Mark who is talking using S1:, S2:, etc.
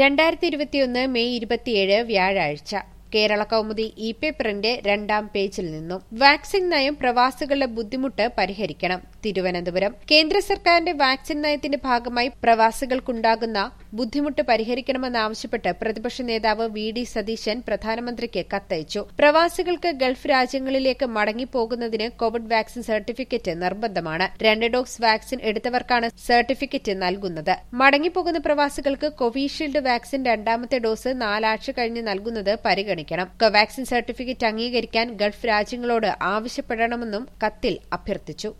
S1: രണ്ടായിരത്തി ഇരുപത്തിയൊന്ന് മെയ് ഇരുപത്തിയേഴ് വ്യാഴാഴ്ച കേരള കൗമുദി ഇ പേപ്പറിന്റെ രണ്ടാം പേജിൽ നിന്നും വാക്സിൻ നയം പ്രവാസികളുടെ ബുദ്ധിമുട്ട് പരിഹരിക്കണം തിരുവനന്തപുരം കേന്ദ്ര സർക്കാരിന്റെ വാക്സിൻ നയത്തിന്റെ ഭാഗമായി പ്രവാസികൾക്കുണ്ടാകുന്ന ബുദ്ധിമുട്ട് പരിഹരിക്കണമെന്നാവശ്യപ്പെട്ട് പ്രതിപക്ഷ നേതാവ് വി ഡി സതീശൻ പ്രധാനമന്ത്രിക്ക് കത്തയച്ചു പ്രവാസികൾക്ക് ഗൾഫ് രാജ്യങ്ങളിലേക്ക് മടങ്ങിപ്പോകുന്നതിന് കോവിഡ് വാക്സിൻ സർട്ടിഫിക്കറ്റ് നിർബന്ധമാണ് രണ്ട് ഡോസ് വാക്സിൻ എടുത്തവർക്കാണ് സർട്ടിഫിക്കറ്റ് നൽകുന്നത് മടങ്ങിപ്പോകുന്ന പ്രവാസികൾക്ക് കോവിഷീൽഡ് വാക്സിൻ രണ്ടാമത്തെ ഡോസ് നാലാഴ്ച കഴിഞ്ഞ് നൽകുന്നത് പരിഗണിക്കണം കോവാക്സിൻ സർട്ടിഫിക്കറ്റ് അംഗീകരിക്കാൻ ഗൾഫ് രാജ്യങ്ങളോട് ആവശ്യപ്പെടണമെന്നും കത്തിൽ അഭ്യർത്ഥിച്ചു